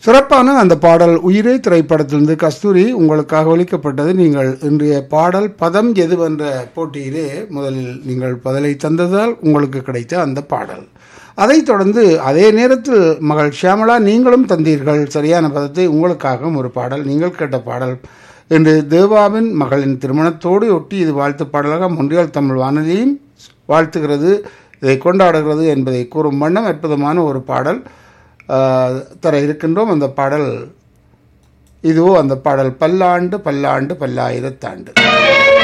சிறப்பான அந்த பாடல் உயிரே திரைப்படத்திலிருந்து கஸ்தூரி உங்களுக்காக ஒலிக்கப்பட்டது நீங்கள் இன்றைய பாடல் பதம் எதுவென்ற போட்டியிலே முதலில் நீங்கள் பதிலை தந்ததால் உங்களுக்கு கிடைத்த அந்த பாடல் அதைத் தொடர்ந்து அதே நேரத்தில் மகள் ஷியாமளா நீங்களும் தந்தீர்கள் சரியான பதத்தை உங்களுக்காகவும் ஒரு பாடல் நீங்கள் கேட்ட பாடல் என்று தேவாவின் மகளின் திருமணத்தோடு ஒட்டி இது வாழ்த்து பாடலாக மொன்றியால் தமிழ் வானொலியும் வாழ்த்துகிறது இதை கொண்டாடுகிறது என்பதை கூறும் வண்ணம் அற்புதமான ஒரு பாடல் ஆஹ், தர இருக்கின்றோம் அந்த பாடல் இதுவோ அந்த பாடல் பல்லாண்டு பல்லாண்டு பல்லாயிரத்தாண்டு